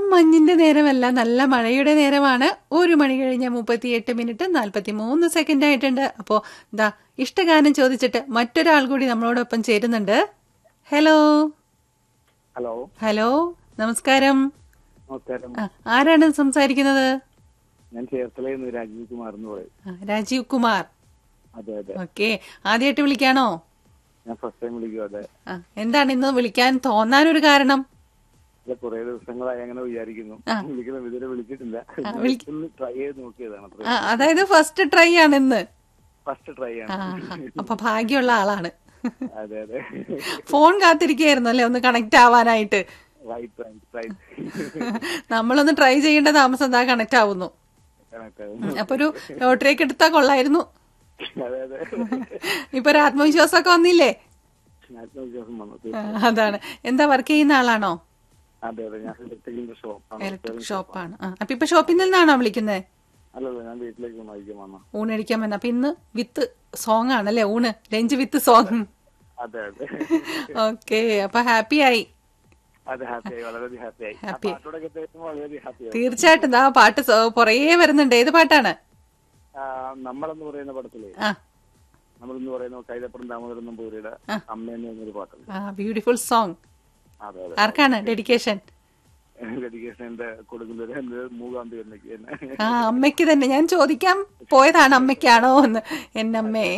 മഞ്ഞിന്റെ നേരമല്ല നല്ല മഴയുടെ നേരമാണ് ഒരു മണി കഴിഞ്ഞ മുപ്പത്തിയെട്ട് മിനിറ്റ് നാൽപ്പത്തി മൂന്ന് സെക്കൻഡ് ആയിട്ടുണ്ട് അപ്പോ ദാ ഇഷ്ടഗാനം ചോദിച്ചിട്ട് മറ്റൊരാൾ കൂടി നമ്മളോടൊപ്പം ചേരുന്നുണ്ട് ഹലോ ഹലോ ഹലോ നമസ്കാരം നമസ്കാരം ആ, ആരാണ് സംസാരിക്കുന്നത് ഞാൻ ചേർത്തലയിൽ നിന്ന് രാജീവ് കുമാർ എന്ന് പറയും ആ, രാജീവ് കുമാർ അതെ അതെ ഓക്കെ ആദ്യമായിട്ട് വിളിക്കാണോ ഞാൻ ഫസ്റ്റ് ടൈം വിളിക്കും അതെ ആ, എന്താണ് ഇന്ന് വിളിക്കാൻ തോന്നാനൊരു കാരണം അല്ല കുറെ ദിവസങ്ങളായി അങ്ങനെ വിചാരിക്കുന്നു വിളിക്കണം ഇതുവരെ വിളിച്ചിട്ടില്ല വിളി- ഒന്ന് ട്രൈ ചെയ്ത് നോക്കിയതാണ് ആ, അതായത് ഫസ്റ്റ് ട്രൈ ആണ് ഇന്ന് ഫസ്റ്റ് ട്രൈ ആ, ആണ് അപ്പൊ ഭാഗ്യമുള്ള ആളാണ് അതെ അതെ ഫോൺ കാത്തിരിക്കുകയായിരുന്നു അല്ലേ ഒന്ന് കണക്ട് ആവാനായിട്ട് റൈറ്റ് റൈറ്റ് റൈറ്റ് നമ്മളൊന്ന് ട്രൈ ചെയ്യേണ്ട താമസം എന്താ കണക്ട് ആവുന്നു അപ്പൊ ഒരു ലോട്ടറി ഒക്കെ എടുത്താ കൊള്ളായിരുന്നു അതെ അതെ ഇപ്പൊ ഒരു ആത്മവിശ്വാസമൊക്കെ വന്നില്ലേ ആത്മവിശ്വാസം വന്നു ആ, അതാണ് എന്താ വർക്ക് ചെയ്യുന്ന ആളാണോ അതെ അതെ ഞാൻ ഇലക്ട്രിക്കലിന്റെ ഷോപ്പാണ് ഇലക്ട്രിക് ഷോപ്പാണ് ആ, അപ്പൊ ഇപ്പൊ ഷോപ്പിൽ നിന്നാണോ വിളിക്കുന്നത് അല്ലല്ല ഞാൻ വീട്ടിലേക്ക് വായിക്കാൻ വന്ന ഊണടിക്കാൻ വന്ന അപ്പൊ ഇന്ന് വിത്ത് സോങ് ആണല്ലേ ഊണ് ലഞ്ച് വിത്ത് സോങ് അതെ അതെ ഓക്കെ അപ്പൊ ഹാപ്പി ആയി അതെ ഹാപ്പിയായി വളരെയധികം ഹാപ്പിയായി ആ Happy. പാട്ടോടൊക്കെ കേൾക്കുമ്പോൾ വളരെയധികം ഹാപ്പിയായി തീർച്ചയായിട്ടും ദാ പാട്ട് സോ- കുറേ വരുന്നുണ്ട് ഏത് പാട്ടാണ് ആ, നമ്മളെന്ന് പറയുന്ന പടത്തില് ആ നമ്മളെന്ന് പറയുന്ന കൈതപ്പുറം ദാമോദരൻ നമ്പൂരിയുടെ അമ്മ എന്ന് പറഞ്ഞൊരു പാട്ടുണ്ട് ആ ബ്യൂട്ടിഫുൾ സോങ് അതെ അതെ ആർക്കാണ് ഡെഡിക്കേഷൻ ഡെഡിക്കേഷൻ എന്റെ കൊടുക്കുന്നത് എന്റെ മൂകാംബി എന്നൊക്കെ തന്നെ ആ അമ്മയ്ക്ക് തന്നെ ഞാൻ ചോദിക്കാൻ പോയതാണ് അമ്മയ്ക്കാണോ എന്ന് എന്റെ അമ്മേ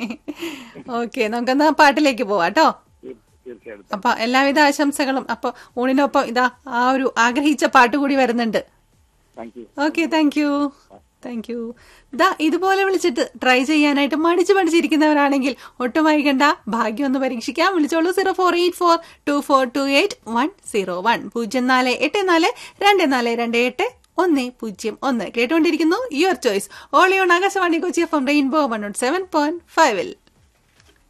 ഓക്കെ നമുക്കെന്നാ പാട്ടിലേക്ക് പോവാം കേട്ടോ തീർ- തീർച്ചയായിട്ടും അപ്പൊ എല്ലാവിധ ആശംസകളും അപ്പൊ ഊണിനൊപ്പം ഇതാ ആ ഒരു ആഗ്രഹിച്ച പാട്ട് കൂടി വരുന്നുണ്ട് thank you okay thank you thank you ദാ ഇതുപോലെ വിളിച്ചിട്ട് ട്രൈ ചെയ്യാനായിട്ട് മടിച്ചു മടിച്ചിരിക്കുന്നവരാണെങ്കിൽ ഒട്ടും വൈകണ്ട ഭാഗ്യം ഒന്ന് പരീക്ഷിക്കാം വിളിച്ചോളൂ zero four eight four two four two eight one zero one പൂജ്യം നാല് എട്ട് നാല് രണ്ട് നാല് രണ്ട് എട്ട് ഒന്ന് പൂജ്യം ഒന്ന് കേട്ടുകൊണ്ടിരിക്കുന്നു യുവർ ചോയ്സ് ഓളിയോൺ Akashvani Kochi F M rainbow one nought seven point ഫൈവിൽ